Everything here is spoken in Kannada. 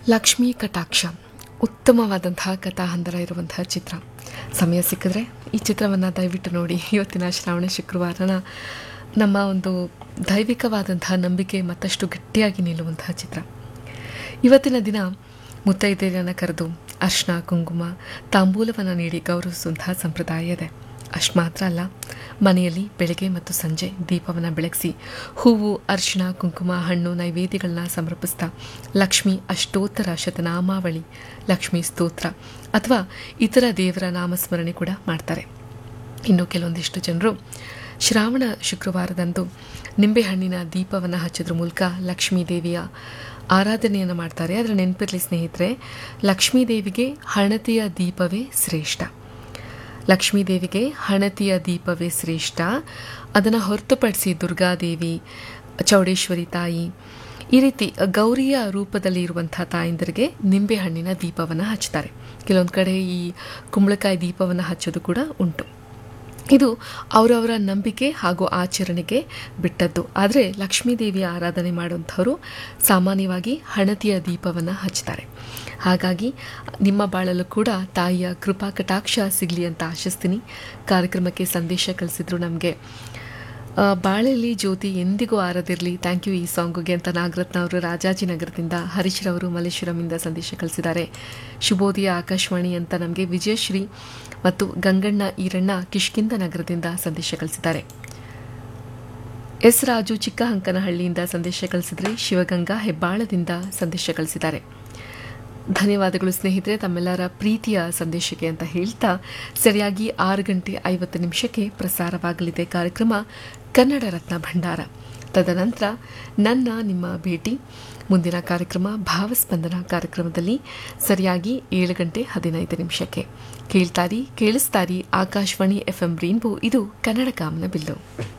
ಲಕ್ಷ್ಮೀ ಕಟಾಕ್ಷ ಉತ್ತಮವಾದಂತಹ ಕಥಾಹಂದರ ಇರುವಂತಹ ಚಿತ್ರ ಸಮಯ ಸಿಕ್ಕಿದ್ರೆ ಈ ಚಿತ್ರವನ್ನು ದಯವಿಟ್ಟು ನೋಡಿ ಇವತ್ತಿನ ಶ್ರಾವಣ ಶುಕ್ರವಾರನ ನಮ್ಮ ಒಂದು ದೈವಿಕವಾದಂತಹ ನಂಬಿಕೆ ಮತ್ತಷ್ಟು ಗಟ್ಟಿಯಾಗಿ ನಿಲ್ಲುವಂತಹ ಚಿತ್ರ ಇವತ್ತಿನ ದಿನ ಮುತ್ತೈದೆಯರನ್ನು ಕರೆದು ಅರ್ಶಿನ ಕುಂಕುಮ ತಾಂಬೂಲವನ್ನು ನೀಡಿ ಗೌರವಿಸುವಂತಹ ಸಂಪ್ರದಾಯ ಇದೆ ಅಷ್ಟು ಮಾತ್ರ ಅಲ್ಲ ಮನೆಯಲ್ಲಿ ಬೆಳಗ್ಗೆ ಮತ್ತು ಸಂಜೆ ದೀಪವನ್ನು ಬೆಳಗಿಸಿ ಹೂವು ಅರಿಶಿಣ ಕುಂಕುಮ ಹಣ್ಣು ನೈವೇದ್ಯಗಳನ್ನ ಸಮರ್ಪಿಸ್ತಾ ಲಕ್ಷ್ಮಿ ಅಷ್ಟೋತ್ತರ ಶತನಾಮಾವಳಿ ಲಕ್ಷ್ಮೀ ಸ್ತೋತ್ರ ಅಥವಾ ಇತರ ದೇವರ ನಾಮಸ್ಮರಣೆ ಕೂಡ ಮಾಡ್ತಾರೆ ಇನ್ನು ಕೆಲವೊಂದಿಷ್ಟು ಜನರು ಶ್ರಾವಣ ಶುಕ್ರವಾರದಂದು ನಿಂಬೆಹಣ್ಣಿನ ದೀಪವನ್ನು ಹಚ್ಚೋದ್ರ ಮೂಲಕ ಲಕ್ಷ್ಮೀ ದೇವಿಯ ಆರಾಧನೆಯನ್ನು ಮಾಡ್ತಾರೆ ಅದರ ನೆನಪಿರಲಿ ಸ್ನೇಹಿತರೆ ಲಕ್ಷ್ಮೀ ದೇವಿಗೆ ಹಣತೆಯ ದೀಪವೇ ಶ್ರೇಷ್ಠ ಲಕ್ಷ್ಮೀ ದೇವಿಗೆ ಹಣತೆಯ ದೀಪವೇ ಶ್ರೇಷ್ಠ ಅದನ್ನು ಹೊರತುಪಡಿಸಿ ದುರ್ಗಾದೇವಿ ಚೌಡೇಶ್ವರಿ ತಾಯಿ ಈ ರೀತಿ ಗೌರಿಯ ರೂಪದಲ್ಲಿ ಇರುವಂಥ ತಾಯಂದರಿಗೆ ನಿಂಬೆಹಣ್ಣಿನ ದೀಪವನ್ನು ಹಚ್ತಾರೆ ಕೆಲವೊಂದು ಕಡೆ ಈ ಕುಂಬಳಕಾಯಿ ದೀಪವನ್ನು ಹಚ್ಚೋದು ಕೂಡ ಉಂಟು ಇದು ಅವರವರ ನಂಬಿಕೆ ಹಾಗೂ ಆಚರಣೆಗೆ ಬಿಟ್ಟದ್ದು ಆದರೆ ಲಕ್ಷ್ಮೀ ದೇವಿಯ ಆರಾಧನೆ ಮಾಡುವಂಥವರು ಸಾಮಾನ್ಯವಾಗಿ ಹಣತೆಯ ದೀಪವನ್ನು ಹಚ್ತಾರೆ ಹಾಗಾಗಿ ನಿಮ್ಮ ಬಾಳಲು ಕೂಡ ತಾಯಿಯ ಕೃಪಾ ಕಟಾಕ್ಷ ಸಿಗಲಿ ಅಂತ ಆಶಿಸ್ತೀನಿ ಕಾರ್ಯಕ್ರಮಕ್ಕೆ ಸಂದೇಶ ಕಳಿಸಿದ್ರು ನಮಗೆ ಬಾಳೆಲಿ ಜ್ಯೋತಿ ಎಂದಿಗೂ ಆರದಿರಲಿ ಥ್ಯಾಂಕ್ ಯು ಈ ಸಾಂಗುಗೆ ಅಂತ ನಾಗರತ್ನ ಅವರು ರಾಜಾಜಿನಗರದಿಂದ ಹರೀಶ್ರವರು ಮಲ್ಲೇಶ್ವರಮಿಂದ ಸಂದೇಶ ಕಳಿಸಿದ್ದಾರೆ ಶುಭೋದಯ ಆಕಾಶವಾಣಿ ಅಂತ ನಮಗೆ ವಿಜಯಶ್ರೀ ಮತ್ತು ಗಂಗಣ್ಣ ಈರಣ್ಣ ಕಿಷ್ಕಿಂದ ನಗರದಿಂದ ಸಂದೇಶ ಕಳಿಸಿದ್ದಾರೆ ಎಸ್ ರಾಜು ಚಿಕ್ಕಹಂಕನಹಳ್ಳಿಯಿಂದ ಸಂದೇಶ ಕಳಿಸಿದರೆ ಶಿವಗಂಗಾ ಹೆಬ್ಬಾಳದಿಂದ ಸಂದೇಶ ಕಳಿಸಿದ್ದಾರೆ ಧನ್ಯವಾದಗಳು ಸ್ನೇಹಿತರೆ ತಮ್ಮೆಲ್ಲರ ಪ್ರೀತಿಯ ಸಂದೇಶಕ್ಕೆ ಅಂತ ಹೇಳ್ತಾ ಸರಿಯಾಗಿ ಆರು ಗಂಟೆ ಐವತ್ತು ನಿಮಿಷಕ್ಕೆ ಪ್ರಸಾರವಾಗಲಿದೆ ಕಾರ್ಯಕ್ರಮ ಕನ್ನಡ ರತ್ನ ಭಂಡಾರ ತದನಂತರ ನನ್ನ ನಿಮ್ಮ ಭೇಟಿ ಮುಂದಿನ ಕಾರ್ಯಕ್ರಮ ಭಾವಸ್ಪಂದನ ಕಾರ್ಯಕ್ರಮದಲ್ಲಿ ಸರಿಯಾಗಿ ಏಳು ಗಂಟೆ ಹದಿನೈದು ನಿಮಿಷಕ್ಕೆ ಕೇಳ್ತಾರಿ ಕೇಳಿಸ್ತಾರಿ ಆಕಾಶವಾಣಿ ಎಫ್ ಎಂ ರೈನ್ಬೋ ಇದು ಕನ್ನಡ ಕಾಮನ ಬಿಲ್ಲು